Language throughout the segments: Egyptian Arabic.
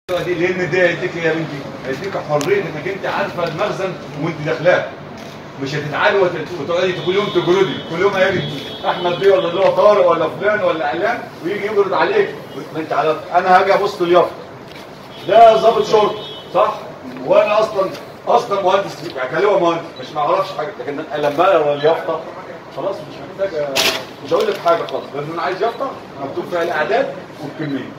دي لان ده هيديك يا بنتي هيديك حريه انك انت عارفه المخزن وانت داخلاه مش هتتعالي وت- وتقعدي كل يوم تجردي كل يوم هيجي احمد بيه ولا اللي هو طارق ولا فلان ولا اعلان ويجي يجرد عليك ما انت على انا هاجي ابص اليافطه ده ضابط شرطه صح وانا اصلا اصلا مهندس يعني كان هو مهندس مش ما اعرفش حاجه لكن لما اقرا اليافطه خلاص مش محتاج مش هقول لك حاجه خالص لان انا عايز يافطه مكتوب فيها الاعداد والكميه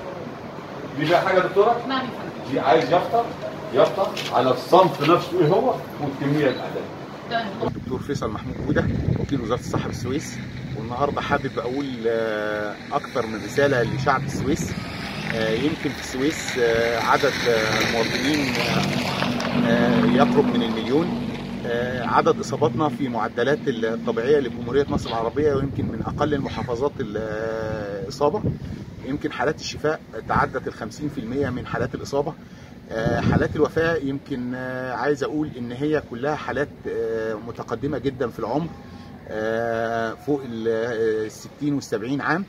دي فيها حاجه يا دكتوره؟ نعم يا فندم دي عايز يافطه يافطه على الصنف نفسه ايه هو والكميه الاعداد تمام الدكتور فيصل محمود جودة وكيل وزارة الصحة بالسويس والنهاردة حابب أقول آه، أكثر من رسالة لشعب السويس آه، يمكن في السويس آه، عدد آه، المواطنين آه، آه، يقرب من المليون آه، عدد إصاباتنا في معدلات الطبيعية لجمهورية مصر العربية ويمكن من أقل المحافظات الإصابة يمكن حالات الشفاء تعدت ال 50% من حالات الإصابة آه، حالات الوفاة يمكن آه، عايز أقول إن هي كلها حالات آه، متقدمة جدا في العمر آه، فوق ال 60 وال 70 عام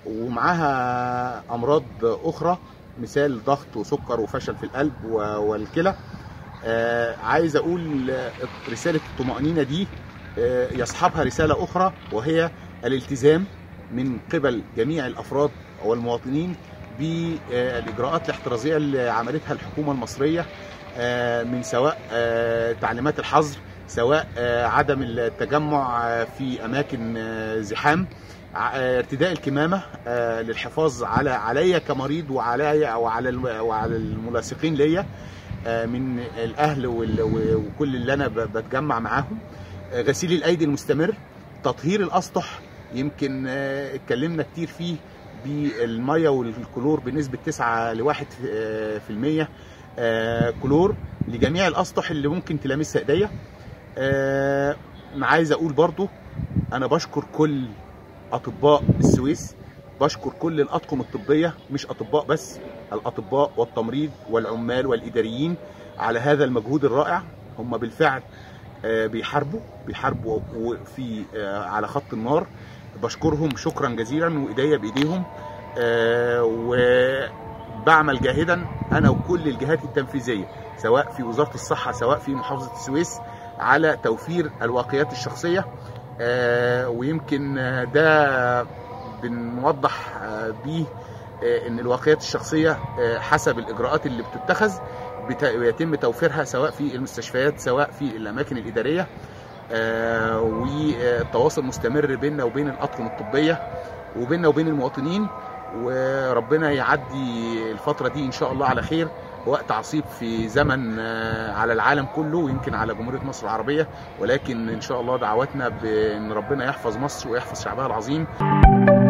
ومعاها أمراض أخرى مثال ضغط وسكر وفشل في القلب و- والكلى آه، عايز أقول آه، رسالة الطمأنينة دي آه، يصحبها رسالة أخرى وهي الالتزام من قبل جميع الأفراد والمواطنين بالاجراءات الاحترازيه اللي عملتها الحكومه المصريه آه، من سواء آه، تعليمات الحظر سواء آه، عدم التجمع آه، في اماكن آه، زحام ع- آه، ارتداء الكمامه آه، للحفاظ على عليا كمريض وعليا وعلى الم- وعلى الملاصقين ليا آه، من الاهل وال- و- وكل اللي انا ب- بتجمع معاهم آه، غسيل الايدي المستمر تطهير الاسطح يمكن آه، اتكلمنا كتير فيه بالميه والكلور بنسبه 9 ل 1 في المية آه، كلور لجميع الاسطح اللي ممكن تلامسها ايديا آه، انا عايز اقول برضو انا بشكر كل اطباء السويس بشكر كل الاطقم الطبيه مش اطباء بس الاطباء والتمريض والعمال والاداريين على هذا المجهود الرائع هم بالفعل آه، بيحاربوا بيحاربوا في آه، على خط النار بشكرهم شكرا جزيلا وايديا بايديهم آه، وبعمل جاهدا انا وكل الجهات التنفيذيه سواء في وزاره الصحه سواء في محافظه السويس على توفير الواقيات الشخصيه آه، ويمكن آه، ده بنوضح آه، بيه آه، ان الواقيات الشخصيه آه، حسب الاجراءات اللي بتتخذ بت- بيتم توفيرها سواء في المستشفيات سواء في الاماكن الاداريه آه، والتواصل مستمر بيننا وبين الاطقم الطبيه وبيننا وبين المواطنين وربنا يعدي الفتره دي ان شاء الله على خير وقت عصيب في زمن آه، على العالم كله ويمكن على جمهوريه مصر العربيه ولكن ان شاء الله دعواتنا بان ربنا يحفظ مصر ويحفظ شعبها العظيم